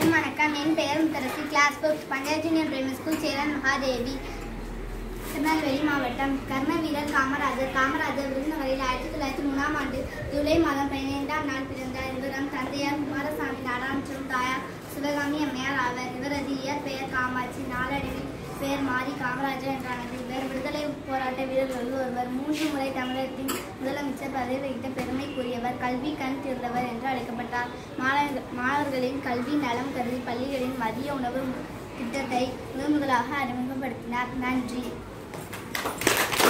அனைவருக்கும் வணக்கம் என் பெயர் Mutharasi class book panchayat union primary school Cheranmahadevi Tirunelveli மாவட்டம் கர்ண வீரர் காமராஜர் காமராஜர் விருதுநகரில் ஆயிரத்தி தொள்ளாயிரத்தி மூணாம் ஆண்டு ஜூலை மாதம் பதினைந்தாம் நாள் பிறந்தார் இவரம் தந்தையார் குமாரசாமி நாடார் மற்றும் தாயார் சிவகாமி அம்மையார் ஆவர் இவரது இயற்பெயர் காமாட்சி நாளடைவில் பெயர் மாறி காமராஜர் என்றானது இவர் விடுதலை போராட்ட வீரர்கள் ஒருவர் மூன்று முறை தமிழகத்தின் முதலமைச்சர் பதவி வகித்த பெருமைக்குரியவர் கல்வி கண் திறந்தவர் என்று அழைக்கப்பட்டார் மாணவர்கள் மாணவர்களின் கல்வி நலம் கருதி பள்ளிகளின் மதிய உணவு திட்டத்தை முதன் முதலாக அறிமுகப்படுத்தினார் நன்றி